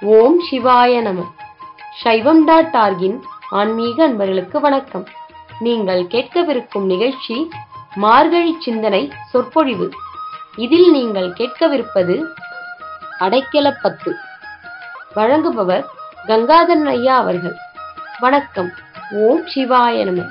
ஓம் சிவாய நம சைவம் டாட் ஆர்கின் ஆன்மீக அன்பர்களுக்கு வணக்கம் நீங்கள் கேட்கவிருக்கும் நிகழ்ச்சி மார்கழி சிந்தனை சொற்பொழிவு இதில் நீங்கள் கேட்கவிருப்பது அடைக்கலப்பத்து வழங்குபவர் கங்காதரன் ஐயா அவர்கள் வணக்கம் ஓம் சிவாய நம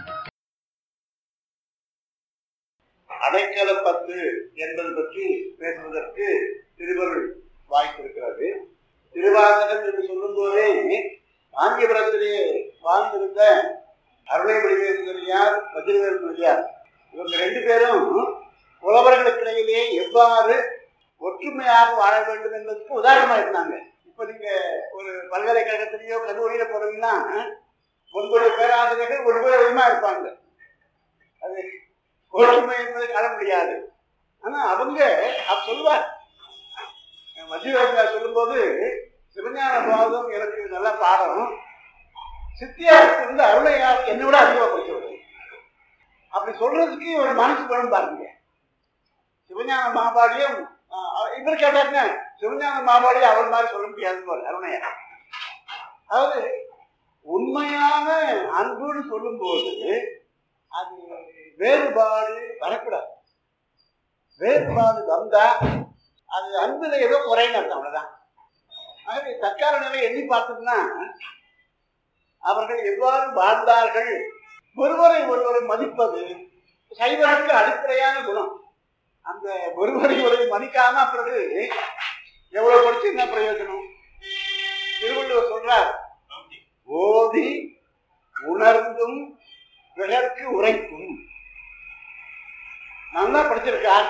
அடைக்கலப்பத்து என்பது பற்றி பேசுவதற்கு திருவருள் வாய்த்திருக்கிறது திருவாசகம் என்று சொல்லும் போதே காஞ்சிபுரத்திலே வாழ்ந்திருந்த அருளைமொழிவேல் முதலியார் வஜ்ரவேல் முதலியார் இவங்க ரெண்டு பேரும் புலவர்களுக்கிடையிலே எவ்வாறு ஒற்றுமையாக வாழ வேண்டும் என்பதற்கு உதாரணமா இருந்தாங்க இப்ப நீங்க ஒரு பல்கலைக்கழகத்திலேயோ கல்லூரியில போறீங்கன்னா ஒன்பது பேராசிரியர்கள் ஒன்பது விதமா இருப்பாங்க அது ஒற்றுமை என்பதை காண முடியாது ஆனா அவங்க அப்ப சொல்லுவார் மத்திய சொல்லும்போது சிவஞான பாதம் எனக்கு நல்ல பாடம் சித்தியாருக்கு வந்து அருளையார் என்னை விட அதிகமா படிச்சவர் அப்படி சொல்றதுக்கு ஒரு மனசு படம் பாருங்க சிவஞான மாபாடியும் இவர் கேட்டாருங்க சிவஞான மாபாடியும் அவர் மாதிரி சொல்ல முடியாது அருணையார் அதாவது உண்மையான அன்புன்னு சொல்லும்போது அது வேறுபாடு வரக்கூடாது வேறுபாடு வந்தா அது அன்புல ஏதோ குறைன்னு அர்த்தம் அவ்வளவுதான் ஆகவே தற்கால நிலை எண்ணி பார்த்தோம்னா அவர்கள் எவ்வாறு வாழ்ந்தார்கள் ஒருவரை ஒருவரை மதிப்பது சைவனுக்கு அடிப்படையான குணம் அந்த ஒருவரை ஒருவரை மதிக்காம பிறகு எவ்வளவு படிச்சு என்ன பிரயோஜனம் திருவள்ளுவர் சொல்றார் ஓதி உணர்ந்தும் பிறர்க்கு உரைக்கும் நல்லா படிச்சிருக்கார்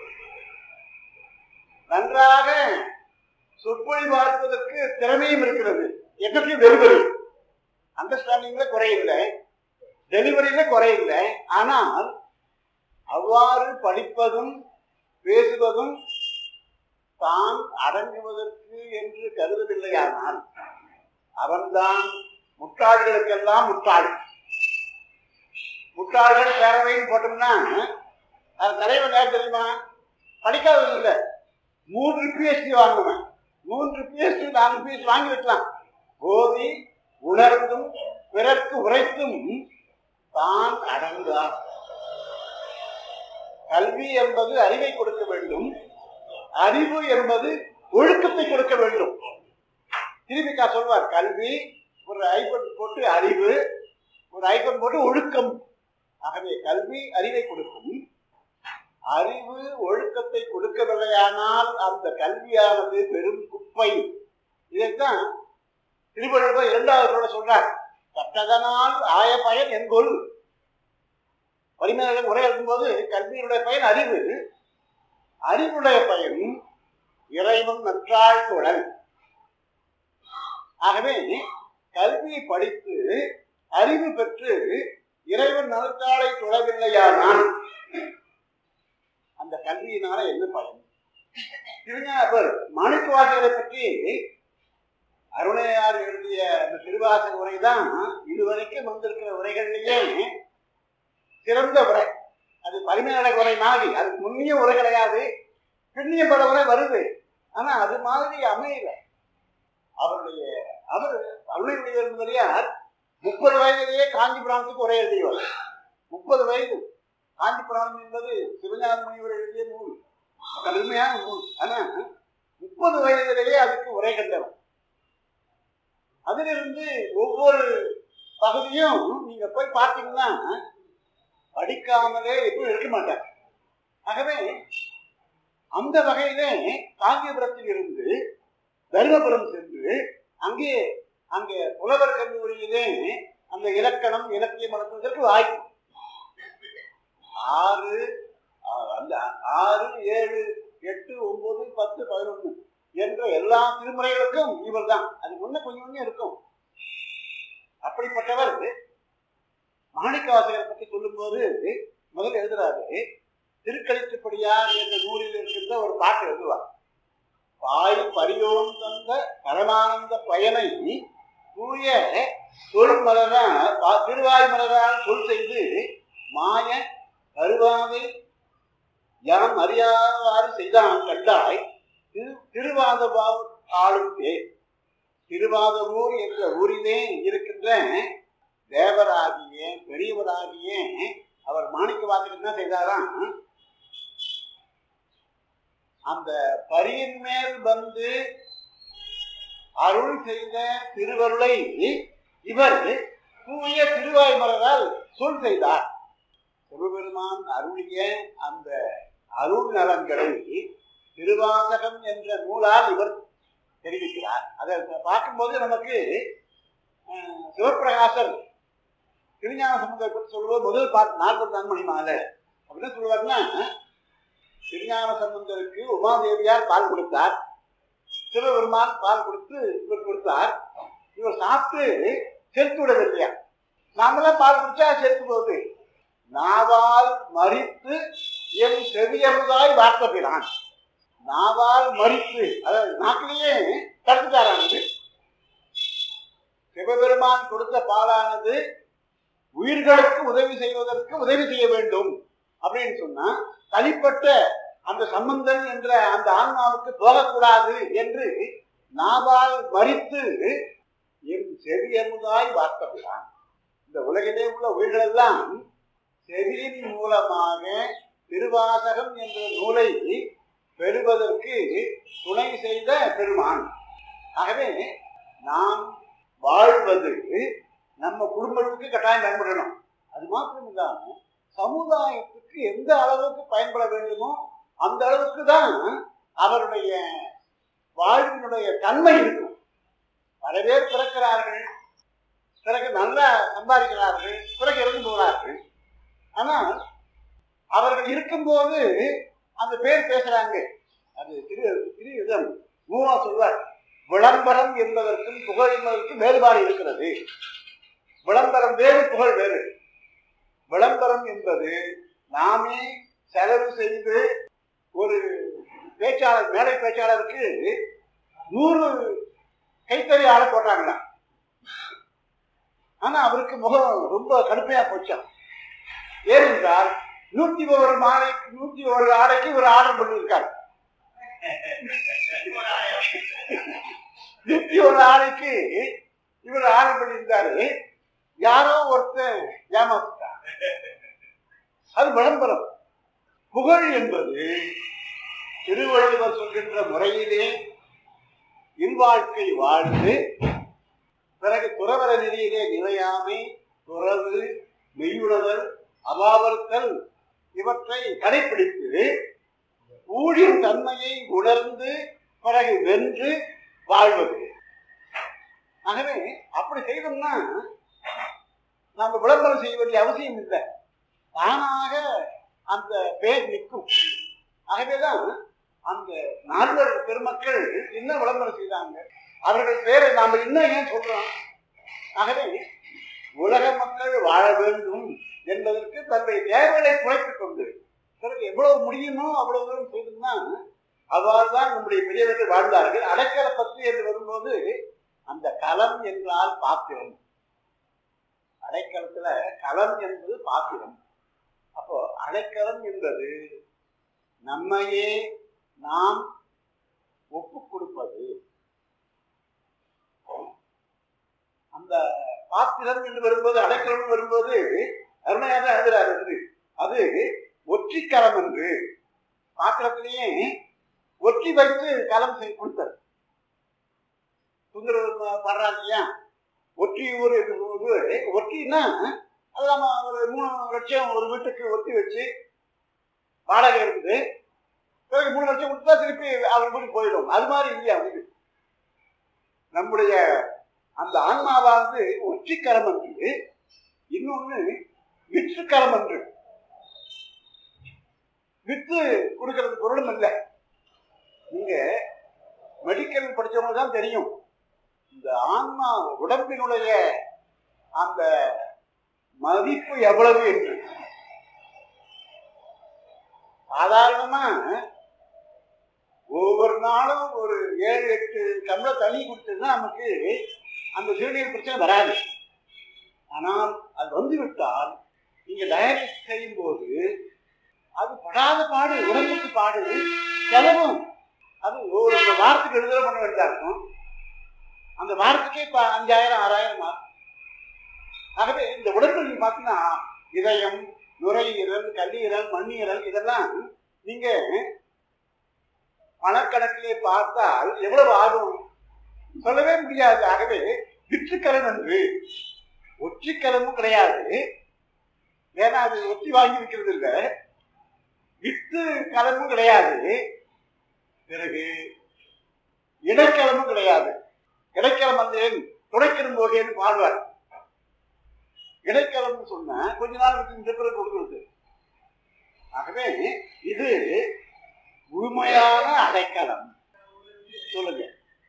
நன்றாக சொற்பொழி பார்ப்பதற்கு திறமையும் இருக்கிறது எக்கத்தையும் டெலிவரி அண்டர்ஸ்டாண்டிங்ல குறையில்லை டெலிவரியில குறையில்லை ஆனால் அவ்வாறு படிப்பதும் பேசுவதும் தான் அடங்குவதற்கு என்று கருதவில்லையானால் அவன்தான் முட்டாள்களுக்கெல்லாம் முட்டாள் முட்டாள்கள் பேரவைன்னு போட்டோம்னா அது தலைவன் யார் தெரியுமா படிக்காதவன் இல்லை மூன்று பிஎஸ்டி வாங்கினவன் மூன்று பிஎஸ்டி நாலு பிஎஸ்டி வாங்கி வைக்கலாம் போதி உணர்ந்தும் பிறர்க்கு உரைத்தும் தான் அடங்கான் கல்வி என்பது அறிவை கொடுக்க வேண்டும் அறிவு என்பது ஒழுக்கத்தை கொடுக்க வேண்டும் திரும்பிக்கா சொல்வார் கல்வி ஒரு ஐபன் போட்டு அறிவு ஒரு ஐபன் போட்டு ஒழுக்கம் ஆகவே கல்வி அறிவை கொடுக்கும் அறிவு ஒழுக்கத்தை கொடுக்கவில்லையானால் அந்த கல்வியானது பெரும் குப்பை இதைத்தான் திருவள்ளுவர் இரண்டாவது சொல்றார் கற்றதனால் ஆய பயன் என்கொள் பரிமையாளர் உரை இருக்கும்போது கல்வியினுடைய பயன் அறிவு அறிவுடைய பயன் இறைவன் நற்றாள் குழல் ஆகவே கல்வியை படித்து அறிவு பெற்று இறைவன் நலத்தாளை தொடவில்லையானால் அந்த கல்வியினால என்ன பயன் திருஞாபர் மாணிக்க வாசகரை பற்றி அருணையார் எழுதிய அந்த திருவாசக உரைதான் இதுவரைக்கும் வந்திருக்கிற உரைகள்லயே சிறந்த உரை அது பரிமையாளர் உரை மாதிரி அதுக்கு முன்னிய உரை கிடையாது பின்னிய பல உரை வருது ஆனா அது மாதிரி அமையல அவருடைய அவர் அருணையுடைய முதலியார் முப்பது வயதிலேயே காஞ்சிபுராணத்துக்கு உரை எழுதியவர் முப்பது வயது காஞ்சிபுராணம் என்பது சிவஞான முனிவர் எழுதிய நூல் கடுமையான நூல் ஆனா முப்பது வயதிலேயே அதுக்கு உரை கண்டவர் அதிலிருந்து ஒவ்வொரு பகுதியும் நீங்க போய் பார்த்தீங்கன்னா படிக்காமலே எப்பவும் இருக்க மாட்டார் ஆகவே அந்த வகையிலே காஞ்சிபுரத்தில் இருந்து தருமபுரம் சென்று அங்கே அங்கே புலவர் கல்லூரியிலே அந்த இலக்கணம் இலக்கியம் நடத்துவதற்கு வாய்ப்பு ஆறு அந்த ஆறு ஏழு எட்டு ஒன்பது பத்து பதினொன்று என்ற எல்லா திருமுறைகளுக்கும் இவர் தான் அது முன்ன கொஞ்சம் கொஞ்சம் இருக்கும் அப்படிப்பட்டவர் மாணிக்க வாசகரை பற்றி சொல்லும்போது முதல் எழுதுறாரு திருக்கழிச்சுப்படியார் என்ற நூலில் இருக்கின்ற ஒரு பாட்டு எழுதுவார் பாய் பரியோன் தந்த பரமானந்த பயனை தூய சொல் மலரால் திருவாய் மலரால் சொல் செய்து மாய கருவாவை யாம் அறியாவாறு செய்தான் கண்டாய் திரு திருவாதபாவ் ஆளும் பேர் திருவாதவூர் என்ற ஊரிலே இருக்கின்ற தேவராகிய பெரியவராகிய அவர் மாணிக்க வாசகர் என்ன செய்தாராம் அந்த பரியின் மேல் வந்து அருள் செய்த திருவருளை இவர் தூய திருவாய்மலரால் சொல் செய்தார் சிவபெருமான் அருளிய அந்த அருள் நலன்களை திருவாசகம் என்ற நூலால் இவர் தெரிவிக்கிறார் அதை பார்க்கும்போது நமக்கு அஹ், சிவப்பிரகாசர் திருஞான சம்பந்தத்தை பற்றி சொல்லுவது முதல் பாட்டு நாற்பத்தி நான்கு மணி மாலை அப்படின்னு சொல்லுவாருன்னா திருஞான சம்பந்தருக்கு உமாதேவியார் பால் கொடுத்தார் சிவபெருமான் பால் கொடுத்து இவர் கொடுத்தார் இவர் சாப்பிட்டு செலுத்து விடவில்லையா நாமெல்லாம் பால் குடிச்சா செலுத்து போகுது நாவால் மறித்து என் செவியமுதாய் வார்த்தபிரான் நாவால் மறித்து அதாவது நாக்கிலேயே தடுத்துட்டாரானது சிவபெருமான் கொடுத்த பாலானது உயிர்களுக்கு உதவி செய்வதற்கு உதவி செய்ய வேண்டும் அப்படின்னு சொன்னா தனிப்பட்ட அந்த சம்பந்தன் என்ற அந்த ஆன்மாவுக்கு போகக்கூடாது என்று நாவால் மறித்து என் செவியமுதாய் வார்த்தபிரான் இந்த உலகிலே உள்ள உயிர்களெல்லாம் செவியின் மூலமாக திருவாசகம் என்ற நூலை பெறுவதற்கு துணை செய்த பெருமான் ஆகவே நாம் வாழ்வது நம்ம குடும்பத்துக்கு கட்டாயம் பயன்படணும் அது மாத்திரம் இல்லாம சமுதாயத்துக்கு எந்த அளவுக்கு பயன்பட வேண்டுமோ அந்த அளவுக்கு தான் அவருடைய வாழ்வினுடைய தன்மை இருக்கும் பல பேர் பிறக்கிறார்கள் பிறகு நல்லா சம்பாதிக்கிறார்கள் பிறகு இறந்து போகிறார்கள் ஆனால் அவர்கள் இருக்கும்போது அந்த பேர் பேசுறாங்க அது திரு திரு இதம் மூவா சொல்வார் விளம்பரம் என்பதற்கும் புகழ் என்பதற்கும் வேறுபாடு இருக்கிறது விளம்பரம் வேறு புகழ் வேறு விளம்பரம் என்பது நாமே செலவு செய்து ஒரு பேச்சாளர் மேடை பேச்சாளருக்கு நூறு கைத்தறி ஆளை போட்டாங்களாம் ஆனா அவருக்கு முகம் ரொம்ப கடுமையா போச்சாம் ஏனென்றால் நூத்தி ஒரு மாலைக்கு நூத்தி ஒரு ஆடைக்கு ஒரு ஆர்டர் பண்ணியிருக்காரு நூத்தி ஒரு ஆடைக்கு இவர் ஆர்டர் பண்ணியிருந்தாரு யாரோ ஒருத்தன் ஏமாத்துட்டான் அது விளம்பரம் புகழ் என்பது திருவள்ளுவர் சொல்கின்ற முறையிலே இல்வாழ்க்கை வாழ்ந்து பிறகு துறவர நிலையிலே நிலையாமை துறவு மெய்யுணர்தல் அபாவர்த்தல் இவற்றை கடைபிடித்து ஊழின் தன்மையை உணர்ந்து பிறகு வென்று வாழ்வது ஆகவே அப்படி செய்தோம்னா நம்ம விளம்பரம் செய்ய வேண்டிய அவசியம் இல்லை தானாக அந்த பேர் நிற்கும் ஆகவேதான் அந்த நால்வர் பெருமக்கள் என்ன விளம்பரம் செய்தாங்க அவர்கள் பேரை நாம இன்னும் ஏன் சொல்றோம் ஆகவே உலக மக்கள் வாழ வேண்டும் என்பதற்கு தன்னுடைய தேவைகளை குறைத்துக் கொண்டு பிறகு எவ்வளவு முடியுமோ அவ்வளவு தூரம் செய்தோம்னா அவ்வாறு தான் நம்முடைய பெரியவர்கள் வாழ்ந்தார்கள் அடைக்கல பத்து என்று வரும்போது அந்த களம் என்றால் பாத்திரம் அடைக்கலத்துல களம் என்பது பாத்திரம் அப்போ அடைக்கலம் என்பது நம்மையே நாம் ஒப்பு கொடுப்பது அந்த பாத்திரம் என்று வரும்போது அடைக்கலம் வரும்போது அருமையாக எழுதுறாரு வந்து அது ஒற்றிக்கலம் என்று பாத்திரத்திலேயே ஒற்றி வைத்து கலம் செய்து கொடுத்தார் சுந்தர பாடுறாங்க இல்லையா ஒற்றி ஊர் என்று சொல்வது ஒற்றின்னா அது நம்ம ஒரு மூணு லட்சம் ஒரு வீட்டுக்கு ஒத்தி வச்சு வாடகை இருந்து பிறகு மூணு லட்சம் கொடுத்தா திருப்பி அவர் வீட்டுக்கு போயிடும் அது மாதிரி இல்லையா வீடு நம்முடைய அந்த ஆன்மாவானது ஒற்றிக்கரம் என்று இன்னொன்னு விற்றுக்கரம் என்று வித்து கொடுக்கறது பொருளும் இல்லை நீங்க மெடிக்கல் படிச்சவங்க தான் தெரியும் இந்த ஆன்மா உடம்பினுடைய அந்த மதிப்பு எவ்வளவு என்று சாதாரணமா ஒவ்வொரு நாளும் ஒரு ஏழு எட்டு டம்ளர் தண்ணி குடிச்சதுன்னா நமக்கு அந்த சிறுநீர் பிரச்சனை வராது ஆனால் அது வந்து விட்டால் நீங்க டயாலிசிஸ் செய்யும் போது அது படாத பாடு உடம்புக்கு பாடு செலவும் அது ஒரு வாரத்துக்கு எழுதல பண்ண வேண்டியதா இருக்கும் அந்த வாரத்துக்கே இப்ப அஞ்சாயிரம் ஆறாயிரம் மார்க் ஆகவே இந்த உடம்பு நீங்க பாத்தீங்கன்னா இதயம் நுரையீரல் கல்லீரல் மண்ணீரல் இதெல்லாம் நீங்க பணக்கணக்கிலே பார்த்தால் எவ்வளவு ஆகும் சொல்லவே முடியாது ஆகவே விற்றுக்கலன் என்று ஒற்றிக்கலனும் கிடையாது ஏன்னா அது ஒத்தி வாங்கி விற்கிறது இல்லை வித்து கலமும் கிடையாது பிறகு இடைக்கிழமும் கிடையாது இடைக்கிழமை வந்தேன் துடைக்கிறம் போகேன்னு பாடுவார் இடைக்கிழம்னு சொன்னா கொஞ்ச நாள் விட்டு இந்த பிறகு கொடுக்குறது ஆகவே இது முழுமையான அடைக்கலம் சொல்லுங்க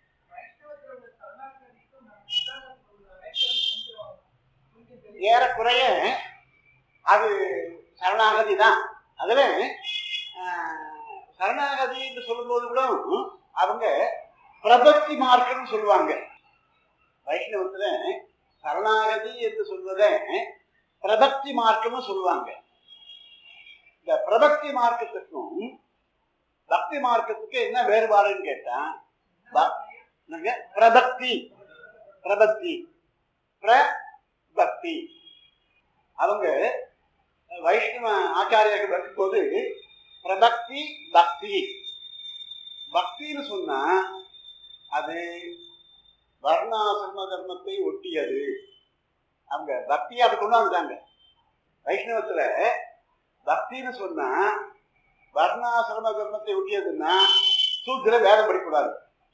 ஏறக்குறைய அது சரணாகதி தான் அதுல ஆஹ், சரணாகதி என்று சொல்லும்போது கூட அவங்க பிரபத்தி மார்க்கம்னு சொல்லுவாங்க வைஷ்ணவத்துல சரணாகதி என்று சொல்வதை பிரபக்தி மார்க்கம்னு சொல்லுவாங்க இந்த பிரபக்தி மார்க்கத்துக்கும் பக்தி மார்க்கத்துக்கு என்ன வேறுபாடுன்னு கேட்டா ப- என்னங்க? பிரபக்தி பிரபக்தி பிரபக்தி அவங்க வைஷ்ணவ ஆச்சாரியர்கள் வரும்போது பிரபக்தி பக்தி பக்தின்னு சொன்னா அது வர்ணாசிரம தர்மத்தை ஒட்டியது அவங்க பக்தியை அப்படி கொண்டு வந்துட்டாங்க வைஷ்ணவத்துல பக்தின்னு சொன்னா வர்ணாசிரம தர்மத்தை ஒட்டியதுன்னா சூத்திர வேதம் படிக்கக்கூடாது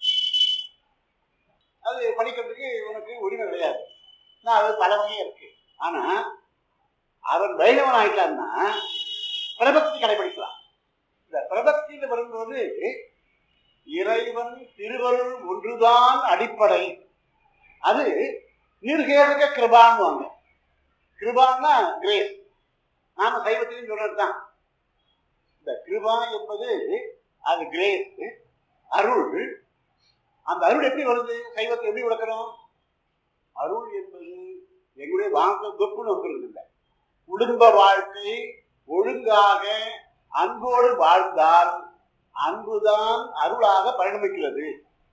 அது படிக்கிறதுக்கு உனக்கு உரிமை கிடையாது நான் அது பல வகையும் இருக்கு ஆனா அவன் வைணவன் ஆயிட்டான்னா பிரபக்தி கடைபிடிக்கலாம் இந்த பிரபக்தியில் வரும்போது இறைவன் திருவருள் ஒன்றுதான் அடிப்படை அது நிர்கேதக கிருபான்வாங்க கிருபான்னா கிரேஸ் நாம சைவத்திலையும் சொல்றது தான் இந்த கிருபா என்பது அது கிரேஸ் அருள் அந்த அருள் எப்படி வருது சைவத்தை எப்படி விளக்கணும் அருள் என்பது எங்களுடைய வாங்க தொப்புன்னு வந்துருது இல்லை குடும்ப வாழ்க்கை ஒழுங்காக அன்போடு வாழ்ந்தால் அன்புதான் அருளாக பரிணமிக்கிறது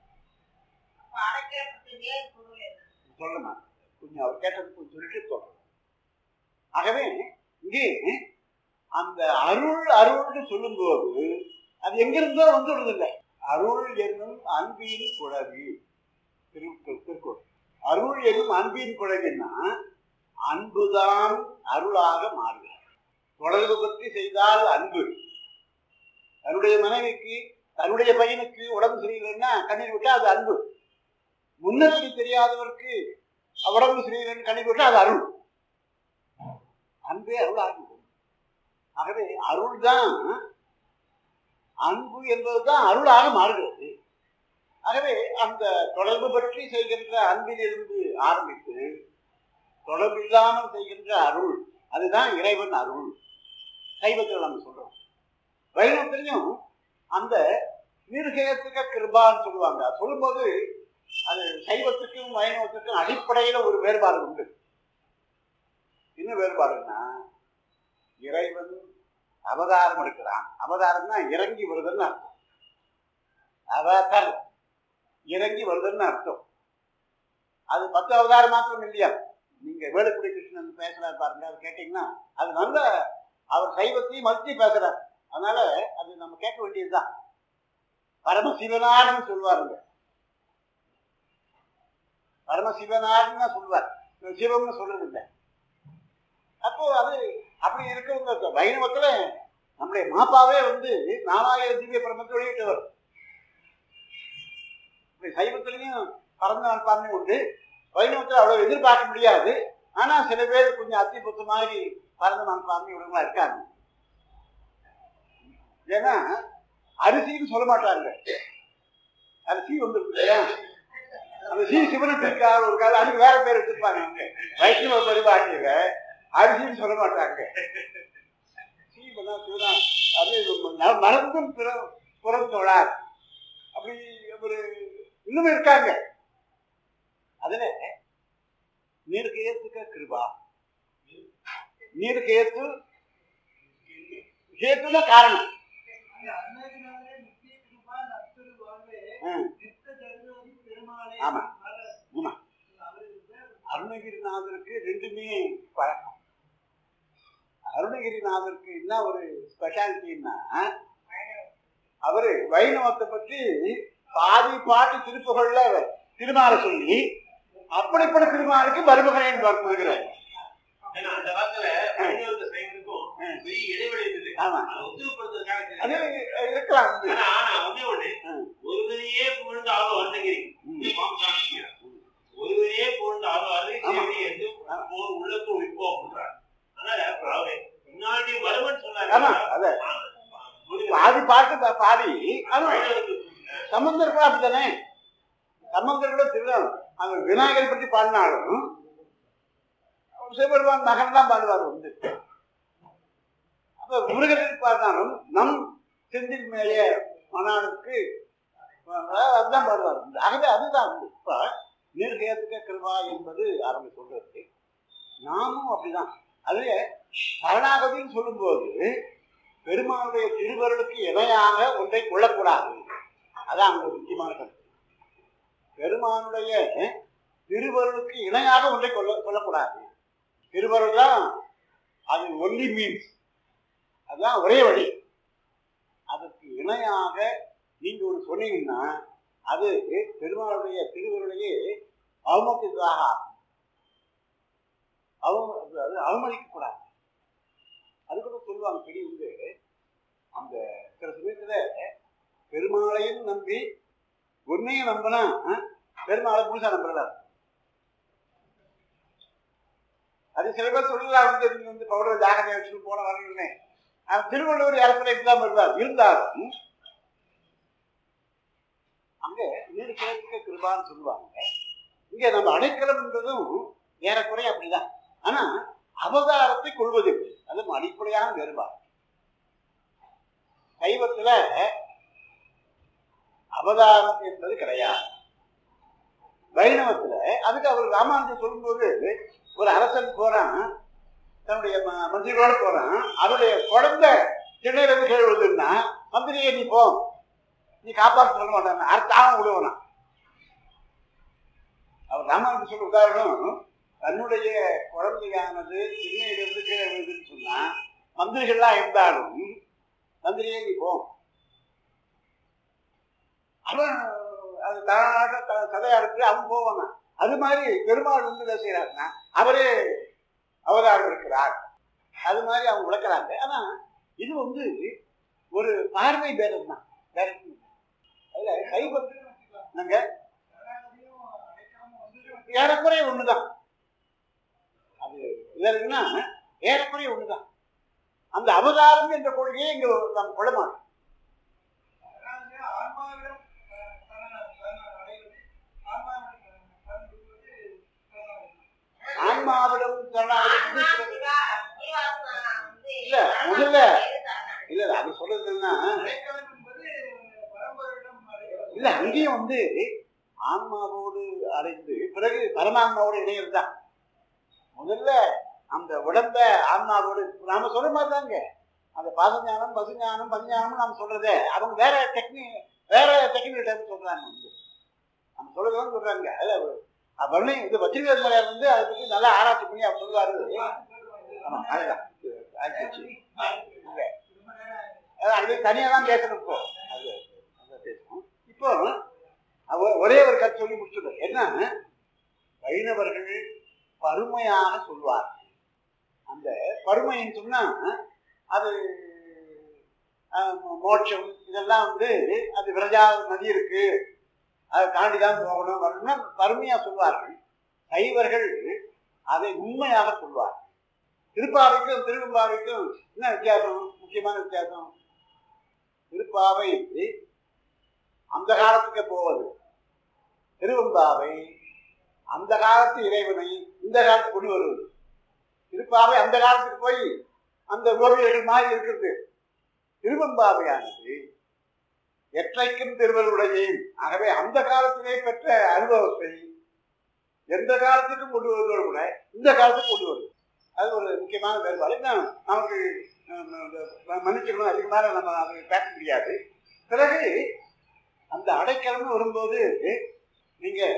சொல்லணுமா கொஞ்சம் அவர் கேட்டது கொஞ்சம் சொல்லிட்டு சொல்றேன் ஆகவே இங்கே அந்த அருள் அருள்னு சொல்லும்போது அது எங்கிருந்தோ வந்துடுறது இல்லை அருள் என்னும் அன்பின் குழவி திரு- திருக்குறள் அருள் என்னும் அன்பின் குழவின்னா அன்புதான் அருளாக மாறுகிறது தொடர்பு பற்றி செய்தால் அன்பு தன்னுடைய மனைவிக்கு தன்னுடைய பையனுக்கு உடம்பு சரியில்லைன்னா கண்ணீர் விட்டா அது அன்பு முன்னப்படி தெரியாதவருக்கு உடம்பு சரியில்லைன்னு கண்ணீர் விட்டா அது அருள் அன்பே அருள் ஆகும் ஆகவே அருள் தான் அன்பு என்பதுதான் அருளாக மாறுகிறது ஆகவே அந்த தொடர்பு பற்றி செய்கின்ற அன்பிலிருந்து ஆரம்பித்து தொடர்பு இல்லாமல் செய்கின்ற அருள் அதுதான் இறைவன் அருள் சைவத்தில் நம்ம சொல்றோம் வைணவத்திலையும் அந்த நிர்கேத்துக்க கிருபான்னு சொல்லுவாங்க அது சொல்லும்போது அது சைவத்துக்கும் வைணவத்துக்கும் அடிப்படையில ஒரு வேறுபாடு உண்டு என்ன வேறுபாடுன்னா இறைவன் அவதாரம் எடுக்கிறான் அவதாரம்னா இறங்கி வருதுன்னு அர்த்தம் அவதார் இறங்கி வருதுன்னு அர்த்தம் அது பத்து அவதாரம் மாத்திரம் இல்லையா நீங்க வேலுக்குடி கிருஷ்ணன் பேசுறாரு பாருங்க அது கேட்டீங்கன்னா அது நல்ல அவர் சைவத்தையும் மறுத்தி பேசுறார் அதனால அது நம்ம கேட்க வேண்டியதுதான் பரமசிவனார்னு சொல்லுவாருங்க பரமசிவனார்னு தான் சொல்லுவார் சிவம்னு சொல்றது இல்லை அப்போ அது அப்படி இருக்கவங்க வைணவத்துல நம்முடைய மாப்பாவே வந்து நாலாயிரம் திவ்ய பிரமத்தை வெளியிட்டவர் இப்படி சைவத்திலையும் பறந்த மனப்பான்மை உண்டு வைணவத்தில் அவ்வளவு எதிர்பார்க்க முடியாது ஆனா சில பேர் கொஞ்சம் அத்தி புத்து மாதிரி பறந்த மனப்பான்மை உடம்புலாம் இருக்காங்க ஏன்னா அரிசின்னு சொல்ல மாட்டாங்க அரிசி வந்துருக்கு இல்லையா அந்த சி சிவனுக்கு இருக்கா ஒரு காலம் அதுக்கு வேற பேர் எடுத்துருப்பாங்க அவங்க வைஷ்ணவ பரிபாட்டியில அரிசின்னு சொல்ல மாட்டாங்க சீவனா சிவனா அது ம- மறந்தும் பிற புறந்தோழார் அப்படி ஒரு இன்னும் இருக்காங்க அதுல நீருக்கு ஏத்துக்க கிருபா நீருக்கு ஏத்து ஹேத்துனா காரணம் ஆ. ஆமா. ஆமா. அருணகிரிநாதருக்கு ரெண்டுமே பழக்கம் அருணகிரிநாதருக்கு என்ன ஒரு ஸ்பெஷாலிட்டின்னா அவரு வைணவத்தை பற்றி பாதி பாட்டு திருப்புகள்ல திருமால சொல்லி அப்படிப்பட்ட திருமாலுக்கு மருமகனேன் வருகிறார் ஏன்னா அந்த காலத்துல வைணவருக்கு சைவனுக்கும் பெரிய இடைவெளி இருந்தது ஆமா அதை ஒத்துழைப்படுத்துறதுக்காக அது செஞ்சது. இருக்கலாம் வந்து. ஆனா நான் ஒண்ணே ஒண்ணு ம். ஒருவரையே புகழ்ந்து ஆளும் அருணகிரி ம். காமிக்கிறார் ஒருவரையே புகழ்ந்து ஆளும் அருணகிரி ஆமா. செவி என்று போர் உள்ளக்கு உயிர்ப்போ அப்படின்றார் அதனால அவரு முன்னாடி மருமன் ஆமா சொன்னாரு அத பாதி பாட்டு பா- பாடி அது வைணவருக்கு சம்பந்தர் கூட அப்படித்தானே சம்பந்தர் கூட திருடம் அந்த விநாயகரை பற்றி பாடினாலும் சிவபெருமான் மகன் தான் பாடுவார் வந்து அப்ப முருகனை பாடினாலும் நம் செந்தில் மேலே மணாளுக்கு அதுதான் பாடுவார் வந்து. ஆகவே அதுதான் வந்து இப்ப நீர்கேத்துக்க கிருபா என்பது ஆரம்பி சொல்றது நாமும் அப்படிதான் அதுல சரணாகதின்னு சொல்லும்போது பெருமானுடைய திருவருளுக்கு இணையாக ஒன்றை கொள்ளக்கூடாது அதான் அங்க ஒரு முக்கியமான கருத்து பெருமானுடைய திருவருளுக்கு இணையாக ஒன்றை கொள்ள கொள்ளக்கூடாது திருவருள் தான் அது ஒன்லி மீன்ஸ் அதுதான் ஒரே வழி அதற்கு இணையாக நீங்க ஒரு சொன்னீங்கன்னா அது பெருமாளுடைய திருவருளையே அவமதித்ததாக ஆகும். அவம அது அவமதிக்க கூடாது அது கூட சொல்லுவாங்க பெரிய வந்து அந்த சில சமயத்துல பெருமாளையும் நம்பி உன்னையும் நம்பினா அஹ், பெருமாளை முழுசா நம்பல அது சில பேர் சொல்லலாம் வந்து நீங்க வந்து பவுடர் ஜாகிரதை வச்சுட்டு போன வரணும்னே அந்த திருவள்ளுவர் அரசனை இப்படிதான் வருவார் இருந்தாலும் அங்க நீர் கிழக்கு கிருபான்னு சொல்லுவாங்க இங்க நம்ம அடைக்கலம் என்பதும் ஏறக்குறைய அப்படிதான் ஆனா அவதாரத்தை கொள்வதில்லை அது அடிப்படையான வேறுபாடு சைவத்துல அவதாரம் என்பது கிடையாது வைணவத்துல அதுக்கு அவர் ராமானுஜர் சொல்லும்போது ஒரு அரசன் போறான் தன்னுடைய ம- மந்திரிகளோட போறான் அவருடைய குழந்தை திண்ணையில இருந்து கீழே விழுதுன்னா மந்திரியை நீ போ நீ காப்பாற்ற சொல்ல மாட்டாங்க அர்த்தாவும் விடுவனா அவர் ராமானுஜர் சொல்ல உதாரணம் தன்னுடைய குழந்தையானது திண்ணையிலிருந்து கீழே விழுதுன்னு சொன்னா மந்திரிகள்லாம் இருந்தாலும் மந்திரியே நீ போ அவன் அது தானாக த- கதையா இருக்கு அவன் போவானா அது மாதிரி பெருமாள் வந்து என்ன செய்யறாருன்னா அவரே அவதாரம் இருக்கிறார் அது மாதிரி அவங்க விளக்குறாங்க ஆனா இது வந்து ஒரு பார்வை பேதம் தான் வேற எதுவும் இல்லை. அதுல கைப்பற்று நாங்க ஏறக்குறைய ஒண்ணுதான் அது இதுல இருக்குன்னா ஏறக்குறைய ஒண்ணுதான் அந்த அவதாரம் என்ற கொள்கையை இங்க நம்ம கொள்ள மாட்டோம் ஆன்மாவிடம் சரணாகதி இல்ல முதல்ல இல்ல இல்ல அது சொல்றது என்னன்னா இல்ல அங்கேயும் வந்து ஆன்மாவோடு அடைந்து பிறகு பரமாத்மாவோடு இணையது தான் முதல்ல அந்த உடம்ப ஆன்மாவோடு நாம சொல்ற மாதிரி தாங்க அந்த பாசஞானம் பசுஞானம் பஞ்ஞானம் நாம சொல்றதே அவங்க வேற டெக்னி வேற டெக்னிக்கல் டைப் சொல்றாங்க வந்து நம்ம சொல்றதுதான் சொல்றாங்க அதுல அவர்னே இது வச்சிருக்கிறது மலையார் வந்து அதை பத்தி நல்லா ஆராய்ச்சி பண்ணி அவர் சொல்லுவாரு ஆமா அதுதான் ஆயிடுச்சு. இல்ல. அதான் அது தனியா தான் பேசணும் இப்போ அது அதான் பேசணும் இப்போ அவ- ஒரே ஒரு கருத்து சொல்லி முடிச்சுடுறேன் என்ன வைணவர்கள் பருமையாக சொல்வார் அந்த பருமைன்னு சொன்னா அது ஆஹ், மோட்சம் இதெல்லாம் வந்து அது விரஜா நதி இருக்கு அதை தாண்டி தான் போகணும் வரணும்னா பருமையா சொல்வார்கள் சைவர்கள் அதை உண்மையாக சொல்வார் திருப்பாவைக்கும் திருவெம்பாவைக்கும் என்ன வித்தியாசம் முக்கியமான வித்தியாசம் திருப்பாவை அந்த காலத்துக்கு போவது திருவெம்பாவை அந்த காலத்து இறைவனை இந்த காலத்துக்கு கொண்டு வருவது திருப்பாவை அந்த காலத்துக்கு போய் அந்த ஓவியர்கள் மாதிரி இருக்கிறது திருவெம்பாவையானது எற்றைக்கும் திருவருடையேன் ஆகவே அந்த காலத்திலே பெற்ற அனுபவத்தை எந்த காலத்துக்கும் கொண்டு வருவதோடு கூட இந்த காலத்துக்கு கொண்டு வருது அது ஒரு முக்கியமான வேறுபாடு இன்னும் நமக்கு அஹ், இந்த மன்னிச்சுக்கணும் அதிகமாக நம்ம அதை பேச முடியாது பிறகு அந்த அடைக்கலம்னு வரும்போது நீங்க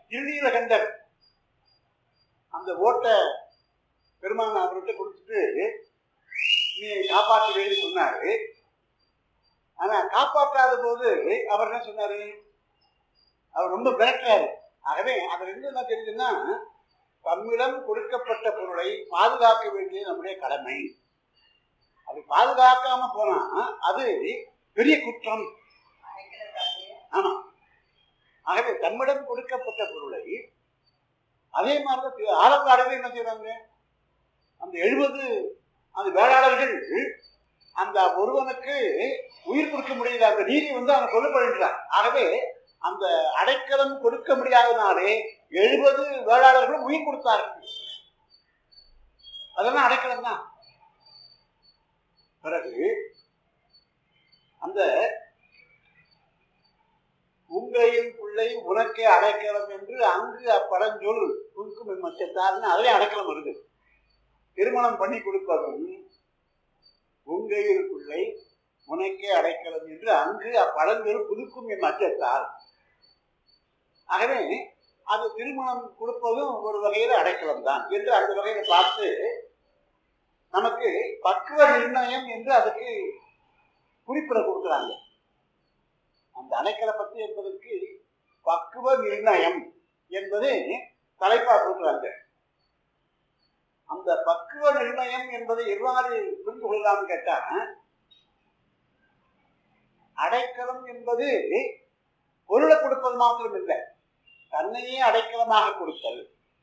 திருநீலகண்டர் அந்த ஓட்டை பெருமான் அவர்கிட்ட கொடுத்துட்டு நீ காப்பாற்றுவேன்னு சொன்னாரு ஆனா காப்பாற்றாத போது அவர் என்ன சொன்னாரு அவர் ரொம்ப மிரட்டுறாரு ஆகவே அதுல இருந்து என்ன தெரியுதுன்னா தம்மிடம் கொடுக்கப்பட்ட பொருளை பாதுகாக்க வேண்டியது நம்முடைய கடமை அதை பாதுகாக்காம போனா அது பெரிய குற்றம் ஆமா ஆகவே தம்மிடம் கொடுக்கப்பட்ட பொருளை அதே மாதிரிதான் ஆலங்காடுகள் என்ன செய்யறாங்க அந்த எழுபது அந்த வேளாளர்கள் அந்த ஒருவனுக்கு உயிர் கொடுக்க முடியல அந்த நீதி வந்து அவன் கொல்லப்படுகிறார் ஆகவே அந்த அடைக்கலம் கொடுக்க முடியாதனாலே எழுபது வேளாளர்களும் உயிர் கொடுத்தார்கள் அதெல்லாம் அடைக்கலம் தான் பிறகு அந்த உங்கையின் பிள்ளை உனக்கே அடைக்கலம் என்று அங்கு அப்படஞ்சொல் குறுக்கும் மச்சத்தார்னு அதிலே அடைக்கலம் வருது திருமணம் பண்ணி கொடுப்பதும் உங்கையில் பிள்ளை உனக்கே அடைக்கலம் என்று அங்கு அப்பழஞ்சொல் புதுக்கும் என் மச்சத்தார் ஆகவே அது திருமணம் கொடுப்பதும் ஒரு வகையில் அடைக்கலம் தான் என்று அந்த வகையில பார்த்து நமக்கு பக்குவ நிர்ணயம் என்று அதுக்கு குறிப்பிட கொடுக்குறாங்க அந்த அடைக்கல பத்து என்பதற்கு பக்குவ நிர்ணயம் என்பது தலைப்பா கொடுக்குறாங்க அந்த பக்குவ நிர்ணயம் என்பதை எவ்வாறு புரிந்து கொள்ளலாம்னு கேட்டா அடைக்கலம் என்பது பொருளை கொடுப்பது மாத்திரம் இல்லை தன்னையே அடைக்கலமாக கொடுத்தல்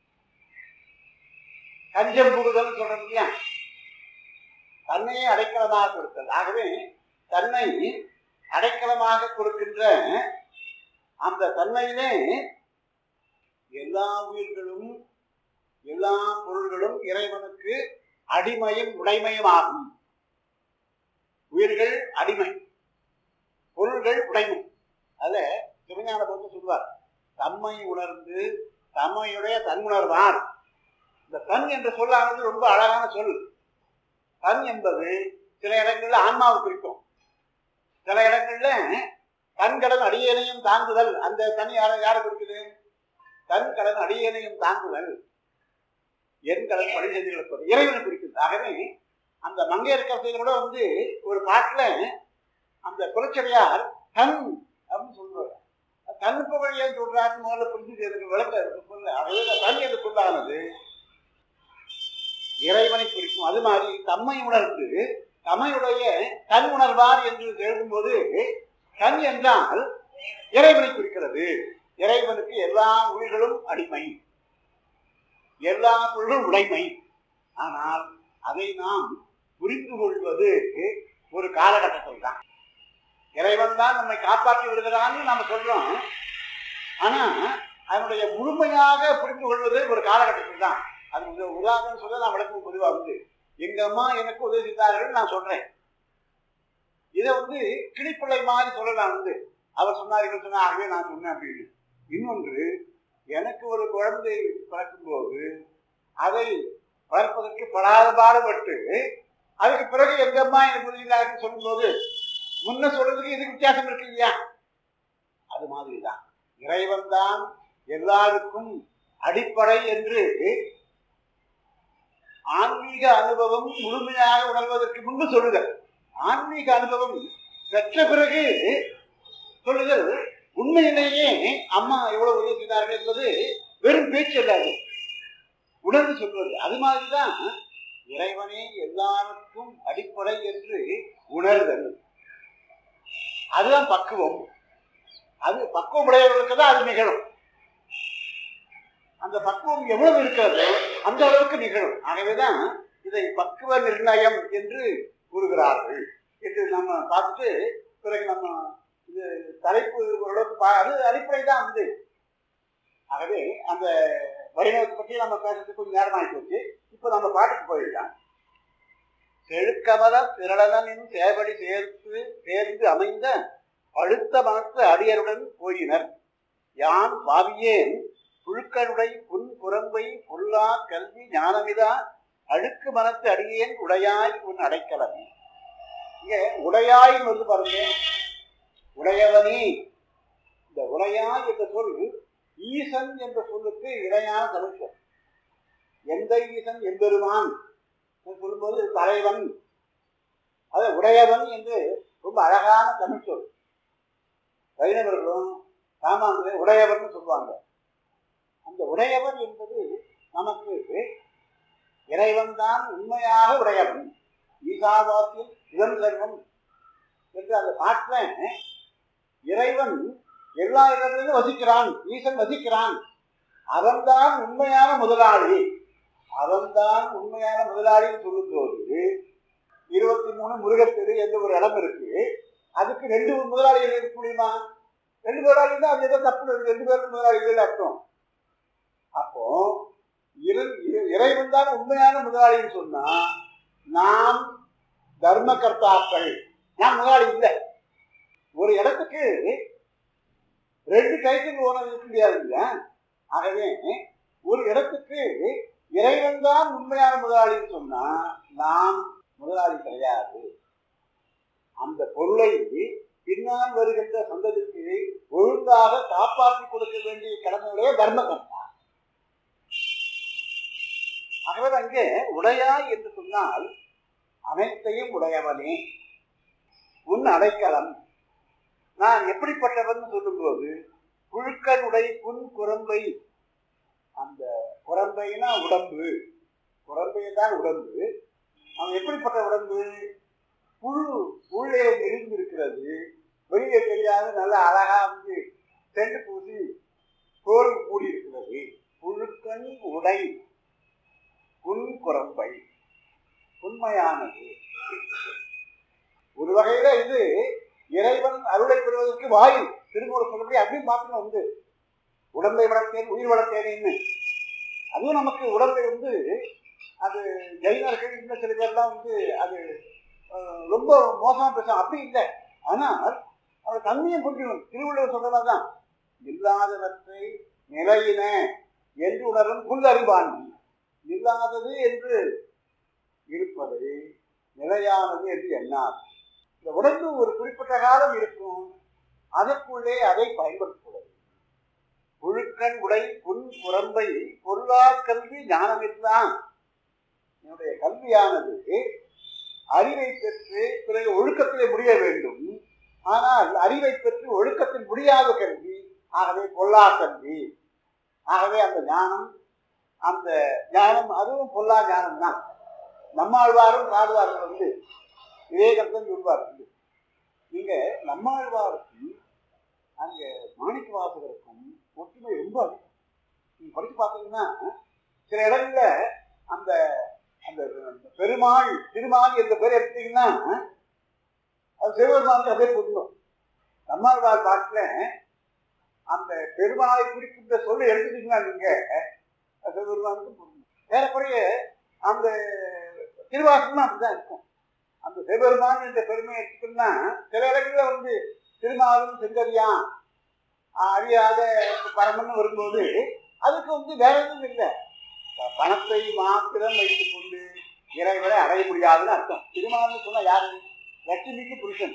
கஞ்சம் புகுதல் சொல்றது இல்லையா தன்னையே அடைக்கலமாக கொடுத்தல் ஆகவே தன்னை அடைக்கலமாக கொடுக்கின்ற அந்த தன்மையிலே எல்லா உயிர்களும் எல்லா பொருள்களும் இறைவனுக்கு அடிமையும் உடைமையும் ஆகும் உயிர்கள் அடிமை பொருள்கள் உடைமை அதுல சிவஞான போது சொல்வார் தம்மை உணர்ந்து தம்மையுடைய தன்னுணர்வார் இந்த தன் என்ற சொல்லானது ரொம்ப அழகான சொல் தன் என்பது சில இடங்கள்ல ஆன்மாவை குறிக்கும் சில இடங்கள்ல தன் கடன் அடியேனையும் தாங்குதல் அந்த தனி யார யாரை குறிக்குது தன் கடன் அடியேனையும் தாங்குதல் என் கடன் பணி செய்து கிடப்பது இறைவனை குறிக்குது ஆகவே அந்த மங்கையர்கரசையில் கூட வந்து ஒரு பாட்டுல அந்த குலச்சடியார் தன் அப்படின்னு சொல்லுவார் தன் புகழ் ஏன் சொல்றாருன்னு முதல்ல புரிஞ்சு எனக்கு விளக்க சொல்ல அதாவது தன் என்று சொல்லானது இறைவனை குறிக்கும் அது மாதிரி தம்மை உணர்ந்து தம்மையுடைய தன் உணர்வார் என்று எழுதும்போது தன் என்றால் இறைவனை குறிக்கிறது இறைவனுக்கு எல்லா உயிர்களும் அடிமை எல்லா பொருளும் உடைமை ஆனால் அதை நாம் புரிந்து கொள்வது ஒரு காலகட்டத்தில் தான் இறைவன் தான் நம்மை காப்பாற்றி விடுகிறான்னு நம்ம சொல்றோம் ஆனா அதனுடைய முழுமையாக புரிந்து கொள்வது ஒரு காலகட்டத்தில் தான் அது வந்து உதாரணம் சொல்ல நான் விளக்கம் பொதுவாக வந்து எங்க அம்மா எனக்கு உதவி செய்தார்கள் நான் சொல்றேன் இதை வந்து கிளிப்பிள்ளை மாதிரி சொல்லலாம் வந்து அவர் சொன்னார் இவர் சொன்னா ஆகவே நான் சொன்னேன் அப்படின்னு இன்னொன்று எனக்கு ஒரு குழந்தை பிறக்கும்போது அதை வளர்ப்பதற்கு படாத பாடுபட்டு அதுக்கு பிறகு எங்க அம்மா எனக்கு உதவி செய்தார்கள் சொல்லும்போது முன்ன சொல்றதுக்கு இதுக்கு வித்தியாசம் இருக்கு இல்லையா அது மாதிரி தான் இறைவன் தான் எல்லாருக்கும் அடிப்படை என்று ஆன்மீக அனுபவம் முழுமையாக உணர்வதற்கு முன்பு சொல்லுதல் ஆன்மீக அனுபவம் பெற்ற பிறகு சொல்லுதல் உண்மையிலேயே அம்மா எவ்வளவு உதவி செய்தார்கள் என்பது வெறும் பேச்சு அல்லாது உணர்ந்து சொல்வது அது மாதிரிதான் இறைவனே எல்லாருக்கும் அடிப்படை என்று உணர்தல் அதுதான் பக்குவம் அது பக்குவம் உடையவர்களுக்கு தான் அது நிகழும் அந்த பக்குவம் எவ்வளவு இருக்கிறது அந்த அளவுக்கு நிகழும் ஆகவேதான் இதை பக்குவ நிர்ணயம் என்று கூறுகிறார்கள் என்று நம்ம பார்த்துட்டு பிறகு நம்ம இது தலைப்பு ஓரளவுக்கு பா- அது அடிப்படை தான் வந்து ஆகவே அந்த வைணவத்தை பற்றி நம்ம பேசுறதுக்கு கொஞ்சம் நேரமாகி போச்சு இப்போ நம்ம பாட்டுக்கு போயிடலாம் செழுக்கமல திரளனின் சேவடி சேர்த்து சேர்ந்து அமைந்த பழுத்த மனத்து அடியருடன் போயினர் யான் பாவியேன் புழுக்களுடை புன் புறம்பை புல்லா கல்வி ஞானமிதா அழுக்கு மனத்து அடியேன் உடையாய் உன் அடைக்கலம் இங்க உடையாய் வந்து பாருங்க உடையவனே இந்த உடையாய் என்ற சொல் ஈசன் என்ற சொல்லுக்கு இணையான தமிழ்ச்சொல் எந்த ஈசன் எம்பெருமான் என்று சொல்லும்போது தலைவன் அது உடையவன் என்று ரொம்ப அழகான தமிழ்ச்சொல் வைணவர்களும் சாமான்களை உடையவன் சொல்லுவாங்க அந்த உடையவன் என்பது நமக்கு இறைவன் தான் உண்மையாக உடையவன் ஈசாவாசியம் இதம் சர்வம் என்று அந்த பாட்டில் இறைவன் எல்லா இடத்திலும் வசிக்கிறான் ஈசன் வசிக்கிறான் அவன்தான் உண்மையான முதலாளி அவன்தான் உண்மையான முதலாளின்னு சொல்லும்போது இருபத்தி மூணு முருகத்தெரு என்று ஒரு இடம் இருக்கு அதுக்கு ரெண்டு முதலாளிகள் இருக்க முடியுமா ரெண்டு முதலாளி தான் அது ஏதோ தப்பு இருக்கு. ரெண்டு பேருக்கு முதலாளிகள் அர்த்தம் அப்போ இறை- இறை- இறைவன் தான் உண்மையான முதலாளின்னு சொன்னா நாம் தர்மகர்த்தாக்கள் நான் முதலாளி இல்லை ஒரு இடத்துக்கு ரெண்டு டைட்டில் ஓனர் இருக்க முடியாது இல்லையா ஆகவே ஒரு இடத்துக்கு இறைவன் தான் உண்மையான முதலாளின்னு சொன்னா நாம் முதலாளி கிடையாது அந்த பொருளை பின்னால் வருகின்ற சந்ததிக்கு ஒழுங்காக காப்பாற்றி கொடுக்க வேண்டிய கடமையுடைய தர்மகர்த்தா ஆகவே அங்கே உடையாய் என்று சொன்னால் அனைத்தையும் உடையவனே உன் அடைக்கலம் நான் எப்படிப்பட்டவன் சொல்லும்போது புழுக்கனுடை புன் குரம்பை அந்த குரம்பைனா உடம்பு குரம்பை தான் உடம்பு அவன் எப்படிப்பட்ட உடம்பு புழு உள்ளே நெருங்கி இருக்கிறது வெளியே தெரியாத நல்ல அழகா வந்து சென்று பூசி தோல் கூடி இருக்கிறது புழுக்கன் உடை புன் குரம்பை உண்மையானது ஒரு வகையில இது இறைவன் அருளை பெறுவதற்கு வாயில் திருமூல சொல்லப்படி அப்படின்னு பார்க்கணும் வந்து உடம்பை வளர்த்தேன் உயிர் வளர்த்தேனேன்னு அதுவும் நமக்கு உடம்பை வந்து அது ஜெயினர்கள் இன்னும் சில பேர்லாம் வந்து அது அஹ், ரொம்ப மோசமா பேசும் அப்படி இல்லை ஆனால் அவர் தன்மையும் புரிஞ்சுக்கணும் திருவள்ளுவர் சொல்றதான் இல்லாதவற்றை நிலையின என்று உணரும் புல்லறிவாண்டி இல்லாதது என்று இருப்பது நிலையானது என்று எண்ணாது இந்த உடம்பு ஒரு குறிப்பிட்ட காலம் இருக்கும் அதற்குள்ளே அதை பயன்படுத்துவது புழுக்கன் உடை புன் புறம்பை பொருளா கல்வி ஞானமில்தான் என்னுடைய கல்வியானது அறிவை பெற்று பிறகு ஒழுக்கத்திலே முடிய வேண்டும் ஆனால் அறிவை பெற்று ஒழுக்கத்தில் முடியாத கல்வி ஆகவே பொல்லா கல்வி ஆகவே அந்த ஞானம் அந்த ஞானம் அதுவும் பொல்லா ஞானம் தான் நம்மாழ்வாரும் பாடுவார்கள் வந்து விவேகத்தன் சொல்வார் வந்து நீங்க நம்மாழ்வாருக்கும் அங்க மாணிக்க வாசகருக்கும் ஒற்றுமை ரொம்ப அதிகம் நீங்க படிச்சு பார்த்தீங்கன்னா சில இடங்கள்ல அந்த அந்த அந்த பெருமாள் திருமால் என்ற பேர் எடுத்தீங்கன்னா அது சிவபெருமானுக்கு அப்படியே பொருந்தும் நம்மாழ்வார் பாட்டுல அந்த பெருமாளை குறிக்கின்ற சொல்ல எடுத்துட்டீங்கன்னா நீங்க அது சிவபெருமானுக்கு பொருந்தும் ஏறக்குறைய அந்த திருவாசகமும் அப்படிதான் இருக்கும் அந்த சிவபெருமான் என்ற பெருமையை எடுத்துக்கணும்னா சில இடங்கள்ல வந்து திருமாலும் செங்கரியான் அறியாத பரமன் வரும்போது அதுக்கு வந்து வேற எதுவும் இல்லை பணத்தை மாத்திரம் வைத்துக் கொண்டு இறைவனை அடைய முடியாதுன்னு அர்த்தம் திருமால்னு சொன்னா யாரு லட்சுமிக்கு புருஷன்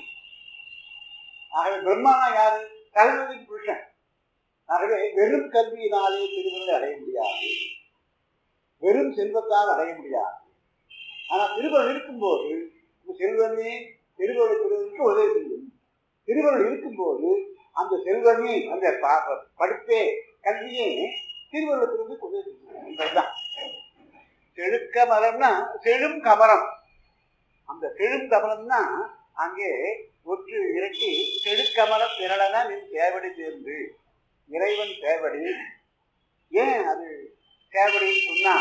ஆகவே பிரம்மானா யாரு கல்விக்கு புருஷன் ஆகவே வெறும் கல்வியினாலே திருவருளை அடைய முடியாது வெறும் செல்வத்தால் அடைய முடியாது ஆனா திருவருள் இருக்கும்போது இந்த செல்வமே திருவருளை பெறுவதற்கு உதவி செய்யும் திருவருள் இருக்கும்போது அந்த செல்வமே அந்த ப- படிப்பே கல்வியே திருவருளை பெறுவதற்கு உதவி செய்யும் என்பதுதான் செழுக்க மரம்னா செழும் கமரம் அந்த செழும் கமரம்னா அங்கே ஒற்று இரட்டி செடுக்கமல திரளன நின் சேவடி சேர்ந்து இறைவன் சேவடி ஏன் அது சேவடின்னு சொன்னா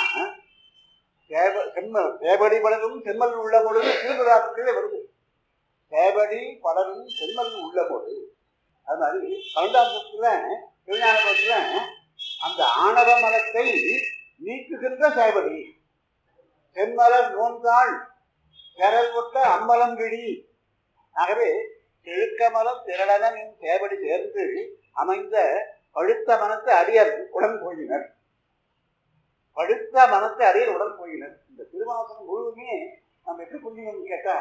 சேவ செம்ம சேவடி பலரும் செம்மல் உள்ள பொழுது திருவிழாக்களே வருது சேவடி பலரும் செம்மல் உள்ள பொழுது அது மாதிரி பன்னெண்டாம் பக்கத்துல திருஞான பக்கத்துல அந்த ஆணவ மலத்தை நீக்குகின்ற சேவடி செம்மலர் நோன்றாள் பெறல் கொட்ட அம்பலம் விழி ஆகவே செழுக்கமலம் திரளன நின் சேவடி சேர்ந்து அமைந்த பழுத்த மனத்து அடியர் உடன் போயினர் பழுத்த மனத்து அடியர் உடன் போயினர் இந்த திருவாசனம் முழுவதுமே நம்ம எப்படி புரிஞ்சுக்கணும்னு கேட்டா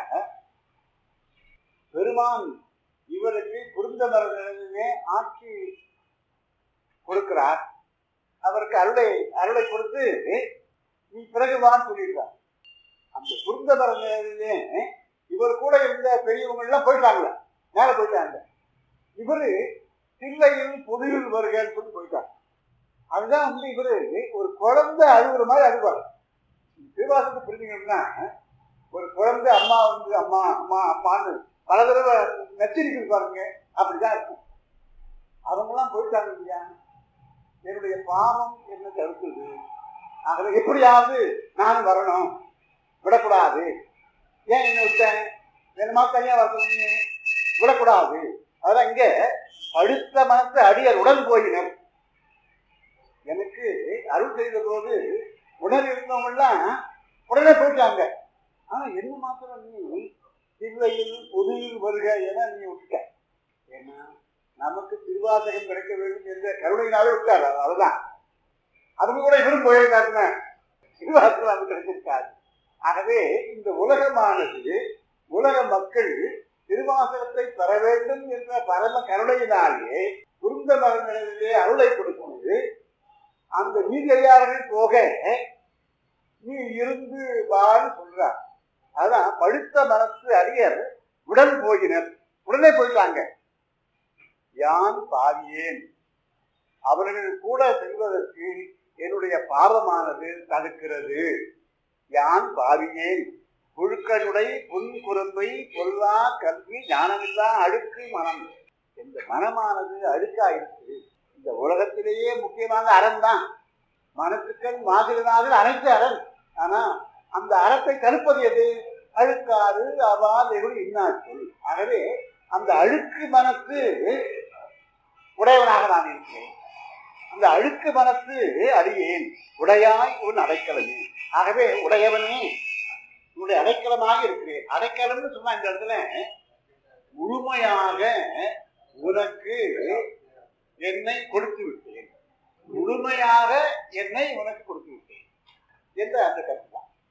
பெருமான் இவருக்கு குருந்த மரங்களிலே ஆட்சி கொடுக்கிறார் அவருக்கு அருளை அருளை கொடுத்து நீ பிறகு வான்னு சொல்லிடுறார் அந்த புரிந்த பிறந்தே இவர் கூட இருந்த பெரியவங்க எல்லாம் போயிட்டாங்களே மேல போயிட்டாங்க இவரு தில்லையில் பொதுவில் வருகன்னு சொல்லி போயிட்டாங்க அதுதான் வந்து இவரு ஒரு குழந்தை அழுகுற மாதிரி அழுவார் திருவாசத்தை புரிஞ்சுக்கணும்னா ஒரு குழந்தை அம்மா வந்து அம்மா அம்மா அம்மான்னு பல தடவை நச்சரிக்கிறது பாருங்க அப்படிதான் இருக்கும் அவங்கெல்லாம் போயிட்டாங்க இல்லையா என்னுடைய பாவம் என்ன தடுக்குது ஆகவே எப்படியாவது நானும் வரணும் விடக்கூடாது ஏன் என்ன விட்டேன் வேணுமா தனியா வரணும்னு விடக்கூடாது அதான் இங்க அடுத்த மனத்து அடியர் உடன் போயினர் எனக்கு அருள் செய்த போது உடன் இருந்தவங்கெல்லாம் உடனே போயிட்டாங்க ஆனா என்ன மாத்திரம் நீ தில்லையில் பொதுவில் வருக என நீ விட்ட ஏன்னா நமக்கு திருவாசகம் கிடைக்க வேண்டும் என்ற கருணையினாலே விட்டார் அது- அதுதான் அவங்க கூட இவரும் போயிருக்காருன்னா திருவாசகம் அது கிடைச்சிருக்காது ஆகவே இந்த உலகமானது உலக மக்கள் திருவாசகத்தை பெற வேண்டும் என்ற பரம கருணையினாலே குருந்த மகனிலே அருளை கொடுக்கும்போது அந்த நீதியாளர்கள் போக நீ இருந்து வான்னு சொல்றார் அதான் பழுத்த மனசு அடியர் உடன் போயினர் உடனே போயிட்டாங்க யான் பாவியேன் அவர்கள் கூட செல்வதற்கு என்னுடைய பாவமானது தடுக்கிறது யான் பாவியேன் புழுக்களுடை புன் குறும்பை பொல்லா கல்வி ஞானமில்லா அழுக்கு மனம் இந்த மனமானது அழுக்காயிருக்கு இந்த உலகத்திலேயே முக்கியமான அறம் தான் மனத்துக்கள் மாதிரினாக அனைத்து அறம் ஆனா அந்த அறத்தை தடுப்பது எது அழுக்காறு அவாதைகள் இன்னாச்சொல் ஆகவே அந்த அழுக்கு மனத்து உடையவனாக நான் இருக்கிறேன் அந்த அழுக்கு மனத்து அறியேன் உடையாய் உன் அடைக்கலமே ஆகவே உடையவனே உன்னுடைய அடைக்கலமாக இருக்கிறேன் அடைக்கலம்னு சொன்னா இந்த இடத்துல முழுமையாக உனக்கு என்னை கொடுத்து விட்டேன் முழுமையாக என்னை உனக்கு கொடுத்து விட்டேன் என்ற அந்த கருத்து